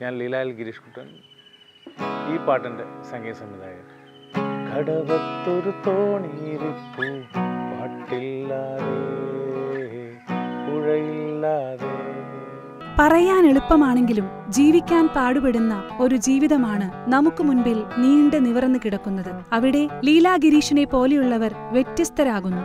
ഞാൻ ലീലാൽ ഗിരീഷ് കുട്ടൻ ഈ പാട്ടിൻ്റെ സംഗീത സംവിധായകൻ കടവത്തൊരു തോണിയിരിപ്പു പാട്ടില്ലാതെ പുഴയില്ലാതെ പറയാൻ എളുപ്പമാണെങ്കിലും ജീവിക്കാൻ പാടുപെടുന്ന ഒരു ജീവിതമാണ് നമുക്ക് മുൻപിൽ നീണ്ടു നിവർന്നു കിടക്കുന്നത് അവിടെ ലീലാ ഗിരീഷിനെ പോലെയുള്ളവർ വ്യത്യസ്തരാകുന്നു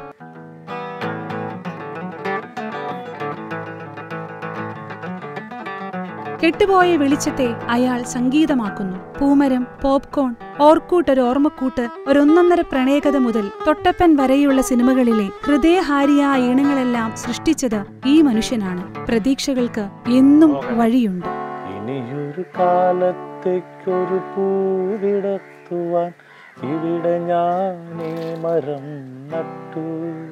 കെട്ടുപോയ വെളിച്ചത്തെ അയാൾ സംഗീതമാക്കുന്നു പൂമരം പോപ്കോൺ ഓർക്കൂട്ട് ഒരു ഓർമ്മക്കൂട്ട് ഒരൊന്നൊന്നര പ്രണയകഥ മുതൽ തൊട്ടപ്പൻ വരെയുള്ള സിനിമകളിലെ ഹൃദയഹാരിയായ ഈണങ്ങളെല്ലാം സൃഷ്ടിച്ചത് ഈ മനുഷ്യനാണ് പ്രതീക്ഷകൾക്ക് എന്നും വഴിയുണ്ട് ഇനിയൊരു കാലത്തേക്കൊരു പൂവിടത്തുവാൻ ഇവിടെ ഞാനേ മരം നട്ടു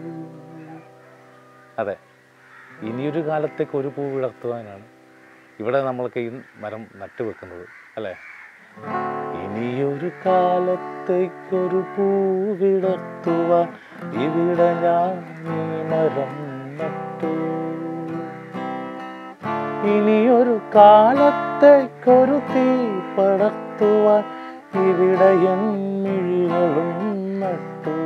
അതെ ഇനിയൊരു കാലത്തേക്ക് ഒരു പൂ വിടർത്തുവാനാണ് ഇവിടെ നമ്മൾക്ക് ഈ മരം നട്ടുവെക്കുന്നത് അല്ലേ ഇനിയൊരു കാലത്തേക്കൊരു പൂ വിടർത്തുവാൻ ഇവിടെ ഞാനേ മരം നട്ടു ഇനിയൊരു കാലത്തേക്കൊരു തീ പടർത്തുവാൻ ഇവിടെ എൻ മിഴികളും നട്ടു